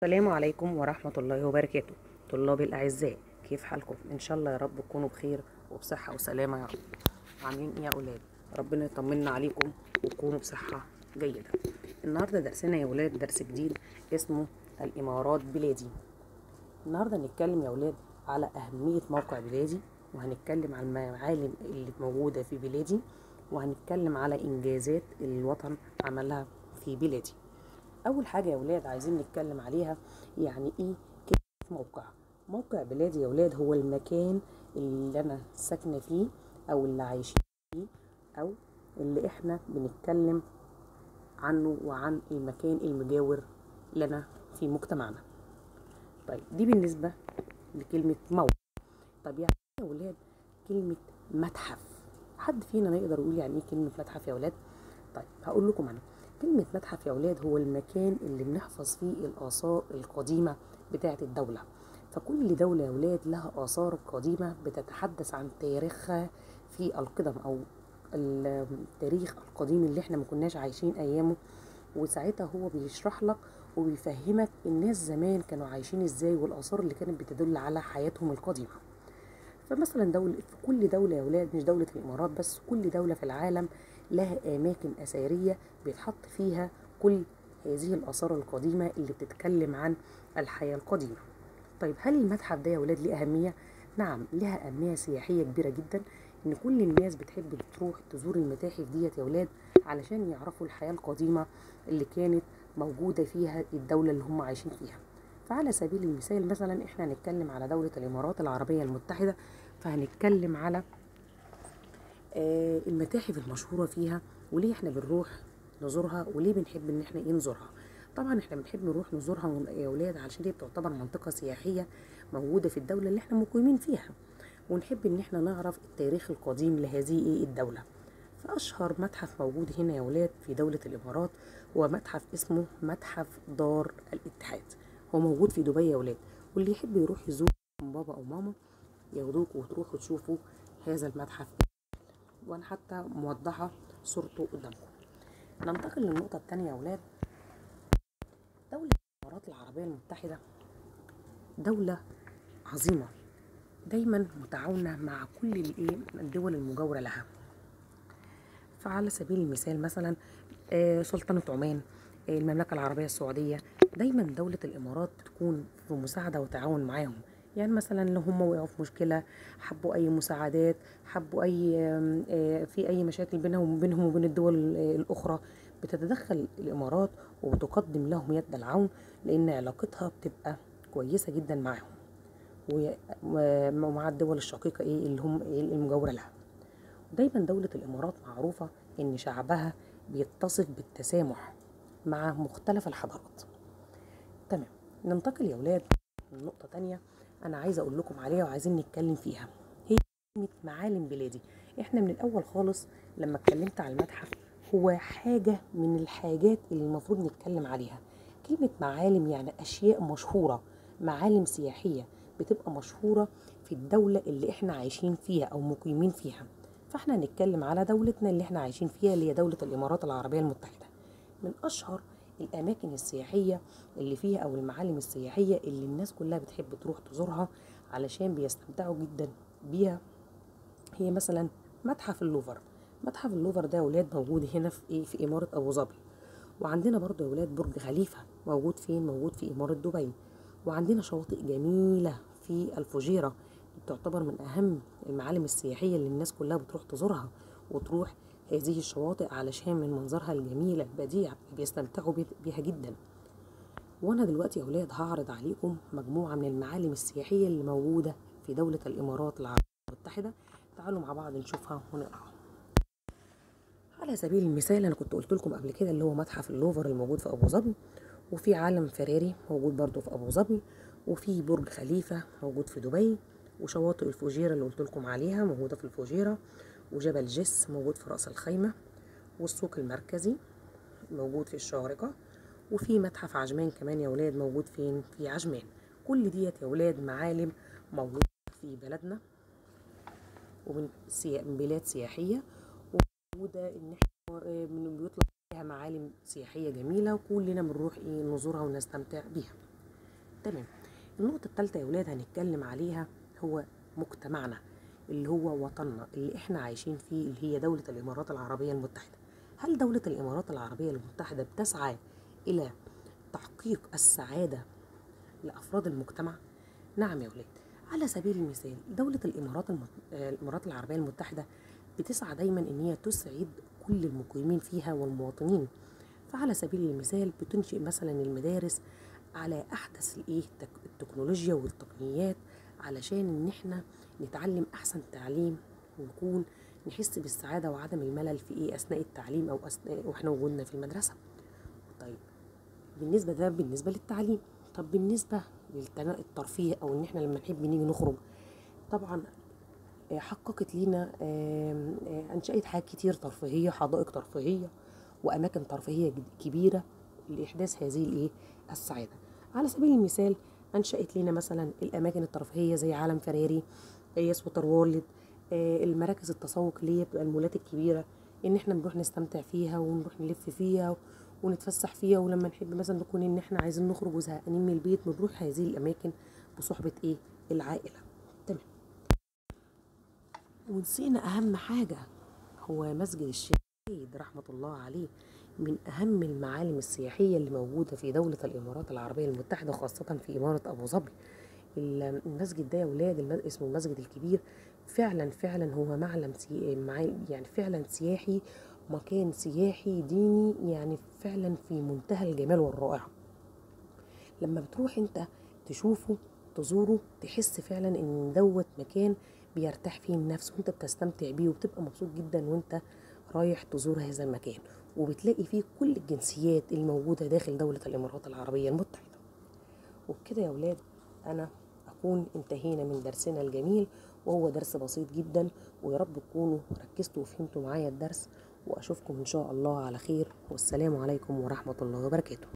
السلام عليكم ورحمة الله وبركاته طلابي الأعزاء كيف حالكم إن شاء الله يا رب تكونوا بخير وبصحة وسلامة يا رب عاملين إيه يا أولاد ربنا يطمنا عليكم وتكونوا بصحة جيدة النهاردة درسنا يا أولاد درس جديد اسمه الإمارات بلادي النهاردة هنتكلم يا أولاد على أهمية موقع بلادي وهنتكلم على المعالم اللي موجودة في بلادي وهنتكلم على إنجازات الوطن عملها في بلادي اول حاجه يا ولاد عايزين نتكلم عليها يعني ايه كلمه موقع موقع بلادي يا ولاد هو المكان اللي انا ساكنه فيه او اللي عايشين فيه او اللي احنا بنتكلم عنه وعن المكان المجاور لنا في مجتمعنا طيب دي بالنسبه لكلمه موقع طب يعني يا ولاد كلمه متحف حد فينا يقدر يقول يعني ايه كلمه متحف يا ولاد طيب هقول لكم انا كلمة متحف يا أولاد هو المكان اللي بنحفظ فيه الآثار القديمة بتاعة الدولة فكل دولة يا أولاد لها آثار قديمة بتتحدث عن تاريخها في القدم أو التاريخ القديم اللي احنا ما كناش عايشين أيامه وساعتها هو بيشرح لك وبيفهمك الناس زمان كانوا عايشين ازاي والآثار اللي كانت بتدل على حياتهم القديمة فمثلا دولة في كل دولة يا أولاد مش دولة الإمارات بس كل دولة في العالم لها أماكن أثرية بيتحط فيها كل هذه الآثار القديمة اللي بتتكلم عن الحياة القديمة طيب هل المتحف ده يا ولاد ليه أهمية؟ نعم لها أهمية سياحية كبيرة جدا إن كل الناس بتحب تروح تزور المتاحف ديت يا ولاد علشان يعرفوا الحياة القديمة اللي كانت موجودة فيها الدولة اللي هم عايشين فيها فعلى سبيل المثال مثلا احنا هنتكلم على دولة الإمارات العربية المتحدة فهنتكلم على آه المتاحف المشهورة فيها وليه احنا بنروح نزورها وليه بنحب ان احنا ايه نزورها طبعا احنا بنحب نروح نزورها يا اولاد علشان دي بتعتبر منطقة سياحية موجودة في الدولة اللي احنا مقيمين فيها ونحب ان احنا نعرف التاريخ القديم لهذه ايه الدولة فاشهر متحف موجود هنا يا ولاد في دولة الامارات هو متحف اسمه متحف دار الاتحاد هو موجود في دبي يا ولاد واللي يحب يروح يزور بابا او ماما ياخدوكوا وتروحوا تشوفوا هذا المتحف وانا حتى موضحه صورته قدامكم ننتقل للنقطه الثانيه يا اولاد دوله الامارات العربيه المتحده دوله عظيمه دايما متعاونه مع كل الايه الدول المجاوره لها فعلى سبيل المثال مثلا سلطنه عمان المملكه العربيه السعوديه دايما دوله الامارات بتكون في مساعده وتعاون معاهم يعني مثلا لو هم وقعوا في مشكله حبوا اي مساعدات حبوا اي في اي مشاكل بينهم وبينهم وبين الدول الاخرى بتتدخل الامارات وبتقدم لهم يد العون لان علاقتها بتبقى كويسه جدا معاهم ومع الدول الشقيقه ايه اللي هم ايه المجاوره لها دايما دوله الامارات معروفه ان شعبها بيتصف بالتسامح مع مختلف الحضارات تمام ننتقل يا ولاد لنقطه تانية انا عايزه اقول لكم عليها وعايزين نتكلم فيها هي كلمه معالم بلادي احنا من الاول خالص لما اتكلمت على المتحف هو حاجه من الحاجات اللي المفروض نتكلم عليها كلمه معالم يعني اشياء مشهوره معالم سياحيه بتبقى مشهوره في الدوله اللي احنا عايشين فيها او مقيمين فيها فاحنا هنتكلم على دولتنا اللي احنا عايشين فيها اللي هي دوله الامارات العربيه المتحده من اشهر الاماكن السياحيه اللي فيها او المعالم السياحيه اللي الناس كلها بتحب تروح تزورها علشان بيستمتعوا جدا بيها هي مثلا متحف اللوفر متحف اللوفر ده يا ولاد موجود هنا في ايه في اماره ابو ظبي وعندنا برضو يا ولاد برج خليفه موجود فين موجود في اماره دبي وعندنا شواطئ جميله في الفجيره تعتبر من اهم المعالم السياحيه اللي الناس كلها بتروح تزورها وتروح هذه الشواطئ علشان من منظرها الجميل البديع بيستمتعوا بيها جدا وانا دلوقتي يا اولاد هعرض عليكم مجموعه من المعالم السياحيه اللي موجوده في دوله الامارات العربيه المتحده تعالوا مع بعض نشوفها ونقراها على سبيل المثال انا كنت قلت لكم قبل كده اللي هو متحف اللوفر الموجود في ابو ظبي وفي عالم فراري موجود برضو في ابو ظبي وفي برج خليفه موجود في دبي وشواطئ الفجيره اللي قلت لكم عليها موجوده في الفجيره وجبل جس موجود في رأس الخيمة والسوق المركزي موجود في الشارقة وفي متحف عجمان كمان يا ولاد موجود فين في عجمان كل ديت يا ولاد معالم موجودة في بلدنا ومن سيا... من بلاد سياحية وموجودة ان احنا من بيطلع فيها معالم سياحية جميلة وكلنا بنروح ايه نزورها ونستمتع بيها تمام النقطة الثالثة يا ولاد هنتكلم عليها هو مجتمعنا اللي هو وطننا اللي احنا عايشين فيه اللي هي دولة الإمارات العربية المتحدة هل دولة الإمارات العربية المتحدة بتسعى إلى تحقيق السعادة لأفراد المجتمع؟ نعم يا ولاد على سبيل المثال دولة الإمارات المت... آه، الإمارات العربية المتحدة بتسعى دايما إن هي تسعد كل المقيمين فيها والمواطنين فعلى سبيل المثال بتنشئ مثلا المدارس على أحدث الإيه التك- التكنولوجيا والتقنيات علشان إن إحنا نتعلم أحسن تعليم ونكون نحس بالسعادة وعدم الملل في إيه أثناء التعليم أو أثناء وإحنا وجودنا في المدرسة طيب بالنسبة ده بالنسبة للتعليم طب بالنسبة للترفيه أو إن إحنا لما نحب نيجي نخرج طبعا آه، حققت لينا آم، آه، أنشأت حاجات كتير ترفيهية حدائق ترفيهية وأماكن ترفيهية جد- كبيرة لإحداث هذه الإيه السعادة على سبيل المثال أنشأت لنا مثلا الأماكن الترفيهية زي عالم فراري ياس ووتر وورلد آه، المراكز التسوق اللي هي بتبقى المولات الكبيرة إن إحنا نروح نستمتع فيها ونروح نلف فيها ونتفسح فيها ولما نحب مثلا نكون إن إحنا عايزين نخرج وزهقانين من البيت بنروح هذه الأماكن بصحبة إيه العائلة تمام ونسينا أهم حاجة هو مسجد الشيخ زايد رحمة الله عليه من أهم المعالم السياحية اللي موجودة في دولة الإمارات العربية المتحدة خاصة في إمارة أبو ظبي ال- المسجد ده يا ولاد الم- اسمه المسجد الكبير فعلا فعلا هو معلم سي... معال- يعني فعلا سياحي مكان سياحي ديني يعني فعلا في منتهى الجمال والرائعة لما بتروح انت تشوفه تزوره تحس فعلا ان دوت مكان بيرتاح فيه النفس وانت بتستمتع بيه وبتبقى مبسوط جدا وانت رايح تزور هذا المكان وبتلاقي فيه كل الجنسيات الموجودة داخل دولة الإمارات العربية المتحدة وبكده يا ولاد أنا أكون انتهينا من درسنا الجميل وهو درس بسيط جدا ويا رب تكونوا ركزتوا وفهمتوا معايا الدرس وأشوفكم إن شاء الله على خير والسلام عليكم ورحمة الله وبركاته